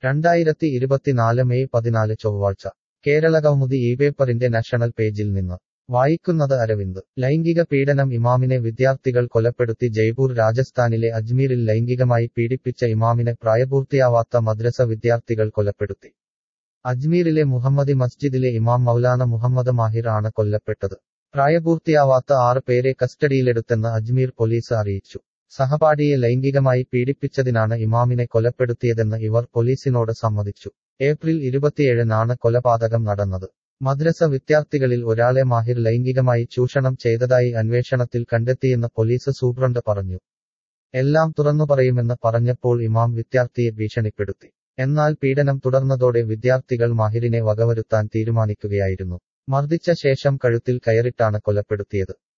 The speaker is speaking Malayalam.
രണ്ടായിരത്തി ഇരുപത്തിനാല് മെയ് പതിനാല് ചൊവ്വാഴ്ച കേരള കൗമുദി ഈ പേപ്പറിന്റെ നാഷണൽ പേജിൽ നിന്ന് വായിക്കുന്നത് അരവിന്ദ് ലൈംഗിക പീഡനം ഇമാമിനെ വിദ്യാർത്ഥികൾ കൊലപ്പെടുത്തി ജയ്പൂർ രാജസ്ഥാനിലെ അജ്മീറിൽ ലൈംഗികമായി പീഡിപ്പിച്ച ഇമാമിനെ പ്രായപൂർത്തിയാവാത്ത മദ്രസ വിദ്യാർത്ഥികൾ കൊലപ്പെടുത്തി അജ്മീറിലെ മുഹമ്മദി മസ്ജിദിലെ ഇമാം മൗലാന മുഹമ്മദ് മാഹിർ ആണ് കൊല്ലപ്പെട്ടത് പ്രായപൂർത്തിയാവാത്ത ആറ് പേരെ കസ്റ്റഡിയിലെടുത്തെന്ന് അജ്മീർ പോലീസ് അറിയിച്ചു സഹപാഠിയെ ലൈംഗികമായി പീഡിപ്പിച്ചതിനാണ് ഇമാമിനെ കൊലപ്പെടുത്തിയതെന്ന് ഇവർ പോലീസിനോട് സമ്മതിച്ചു ഏപ്രിൽ ഇരുപത്തിയേഴിനാണ് കൊലപാതകം നടന്നത് മദ്രസ വിദ്യാർത്ഥികളിൽ ഒരാളെ മാഹിർ ലൈംഗികമായി ചൂഷണം ചെയ്തതായി അന്വേഷണത്തിൽ കണ്ടെത്തിയെന്ന് പോലീസ് സൂപ്രണ്ട് പറഞ്ഞു എല്ലാം തുറന്നു പറയുമെന്ന് പറഞ്ഞപ്പോൾ ഇമാം വിദ്യാർത്ഥിയെ ഭീഷണിപ്പെടുത്തി എന്നാൽ പീഡനം തുടർന്നതോടെ വിദ്യാർത്ഥികൾ മാഹിറിനെ വകവരുത്താൻ തീരുമാനിക്കുകയായിരുന്നു മർദ്ദിച്ച ശേഷം കഴുത്തിൽ കയറിട്ടാണ് കൊലപ്പെടുത്തിയത്